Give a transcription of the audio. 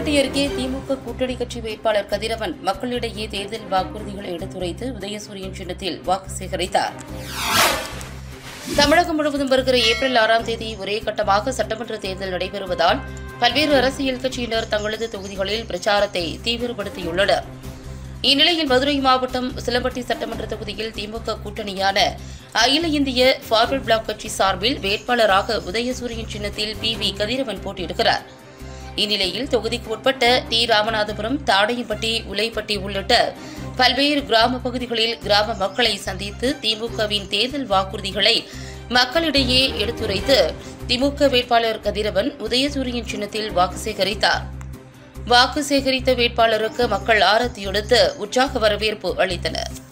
உசிலம்பட்டி அருகே திமுக கூட்டணி கட்சி வேட்பாளர் கதிரவன் மக்களிடையே தேர்தல் வாக்குறுதிகளை எடுத்துரைத்து உதயசூரியன் சின்னத்தில் வாக்கு சேகரித்தார் தமிழகம் முழுவதும் வருகிற ஏப்ரல் ஆறாம் தேதி ஒரே கட்டமாக சட்டமன்ற தேர்தல் நடைபெறுவதால் பல்வேறு அரசியல் கட்சியினர் தங்களது தொகுதிகளில் பிரச்சாரத்தை தீவிரப்படுத்தியுள்ளனர் இந்நிலையில் மதுரை மாவட்டம் உசிலம்பட்டி சட்டமன்ற தொகுதியில் திமுக கூட்டணியான அகில இந்திய ஃபார்வர்ட் பிளாக் கட்சி சார்பில் வேட்பாளராக உதயசூரியன் சின்னத்தில் பி வி கதிரவன் போட்டியிடுகிறார் இந்நிலையில் தொகுதிக்கு உட்பட்ட டி ராமநாதபுரம் தாடையம்பட்டி உலைப்பட்டி உள்ளிட்ட பல்வேறு கிராம பகுதிகளில் கிராம மக்களை சந்தித்து திமுகவின் தேர்தல் வாக்குறுதிகளை மக்களிடையே எடுத்துரைத்து திமுக வேட்பாளர் கதிரவன் உதயசூரியன் சின்னத்தில் வாக்கு சேகரித்தார் வாக்கு சேகரித்த வேட்பாளருக்கு மக்கள் ஆரத்தி எடுத்து உற்சாக வரவேற்பு அளித்தனர்